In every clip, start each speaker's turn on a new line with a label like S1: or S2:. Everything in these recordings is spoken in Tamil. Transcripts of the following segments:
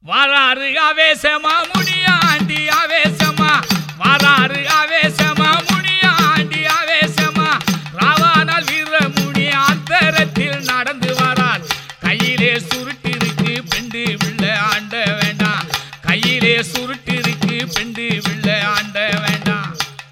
S1: வராறு ஆவேசமா முனியாண்டி ஆவேசமா வராறு ஆவேசமா முனியாண்டி ஆவேசமா ராவானால் வீரமுனி அந்தரத்தில் நடந்து வரார் கையிலே சுருட்டு இருக்கு பெண்டு வில்ல ஆண்ட வேண்டாம் கையிலே சுருட்டு இருக்கு பெண்டு வில்ல ஆண்ட வேண்டாம்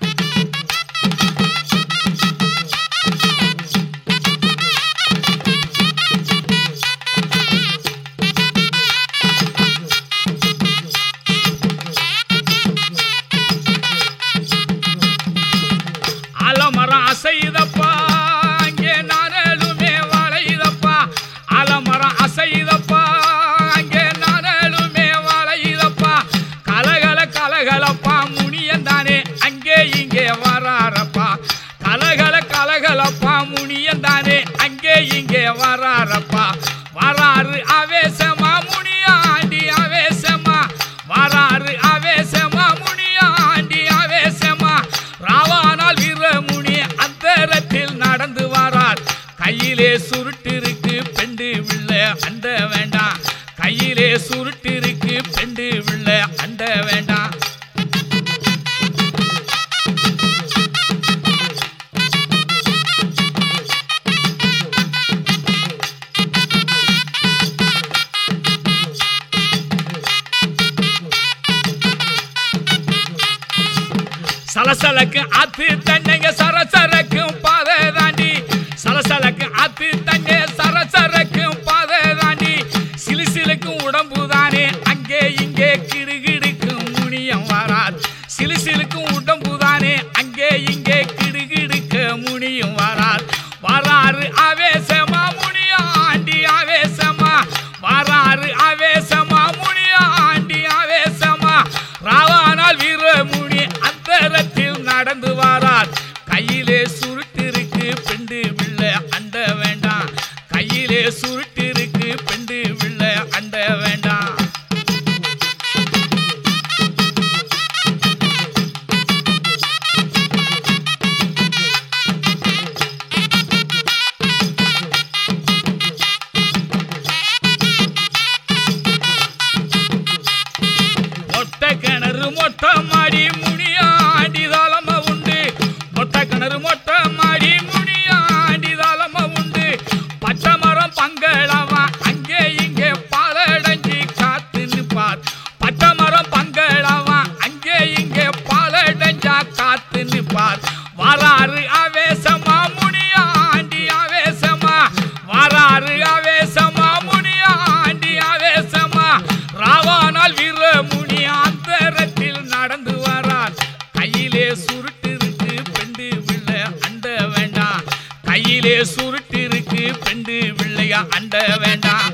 S1: அலமரம் அசைதப்பா அங்கே நானலுமே வளையுதப்பா அலமரம் அசைதப்பா அங்கே நானலுமே வளையுதப்பா கலகல கலகலப்பா முனியந்தானே அங்கே இங்கே வராரப்பா கலகல கலகலப்பா முனியந்தானே அங்கே இங்கே வராரப்பா வராரு ஆவேசமா முனியாண்டி ஆவேசமா வராரு ஆவேசமா முனியாண்டி ஆவேசமா ராவானால் வீரமுனி அந்தரத்தில் நடந்து வரார் கையிலே சுருட்டு இருக்கு பெண்டு வில்ல அண்ட வேண்டாம் கையிலே சுருட்டு இருக்கு பெண்டு வில்ல அண்ட வேண்டாம் சலசலக்கு ஆத்து தண்டைங்க சரசரக்கும் பாதை தாண்டி சலசலக்கு ஆத்து தண்ணே சரசரக்கும் பாதை தாண்டி சிலுசிலுக்கும் உடம்பு தானே அங்கே இங்கே கிடுகிடுக்கும் முனியம் வரார் சிலுசிலுக்கும் உடம்பு தானே அங்கே இங்கே கிடுகிடுக்க முனியும் வரார் வராறு ஆவேசமா முனியாண்டி ஆவேசமா வராறு ஆவேசமா முனியாண்டி ஆவேசமா ராவானால் வீரமுனி அந்தரத்தில் நடந்து வாரார் கையிலே சுருட்டு இருக்கு பெண்டு வில்ல அண்ட வேண்டாம் கையிலே சுருட்டு இருக்கு பெண்டு வில்ல அண்ட வேண்டாம் மொட்டை கிணறு மொட்டை மாடி முனியாண்டி தாளம உண்டு மொட்டை கிணறு மொட்டை மாடி முனியாண்டி தாளம உண்டு பச்சை மரம் பங்களவா அங்கே இங்கே பாலடைஞ்சி காத்து நிற்பார் பச்சை மரம் பங்களவா அங்கே இங்கே பாலடைஞ்சா காத்து நிற்பார் வராறு ஆவேசமா முனியாண்டி ஆவேசமா வராறு ஆவேசமா முனியாண்டி ஆவேசமா ராவானால் வீரமுனி அந்தரத்தில் நடந்து வரார் கையிலே சுருட்டு இருக்கு பெண்டு வில்ல அண்ட வேண்டாம் கையிலே சுருட்டு இருக்கு பெண்டு வில்லையா அண்ட வேண்டாம்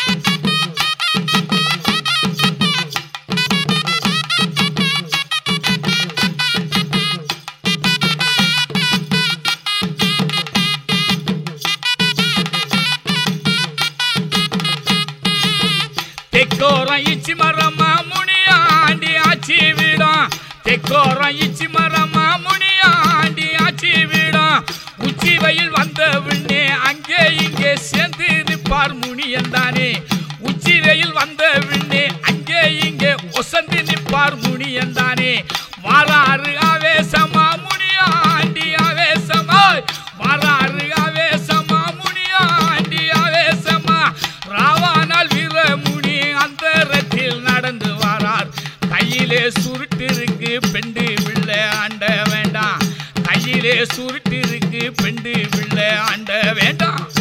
S1: தெக்கோரம் இச்சி மரமா முனியாண்டி ஆச்சி வீடும் தெக்கோரம் இச்சி மரமா முனியாண்டி ஆச்சி வீடும் உச்சி வயல் வந்த விண்ணே அங்கே இங்கே சேர்ந்து நிற்பார் முனியந்தானே உச்சி வெயில் வந்த விண்ணே அங்கே இங்கே ஒசந்து நிற்பார் முனியந்தானே வாராறு ஆவேசமா முனியாண்டி ஆவேசமா வாராறு ஆவேசமா முனியாண்டி ஆவேசமா ராவானால் வீரமுனி அந்தரத்தில் நடந்து வரார் கையிலே சுருட்டு இருக்கு பெண்டு வில்ல ஆண்ட வேண்டாம் கையிலே சுருட்டு இருக்கு பெண்டு வில்ல ஆண்ட வேண்டாம்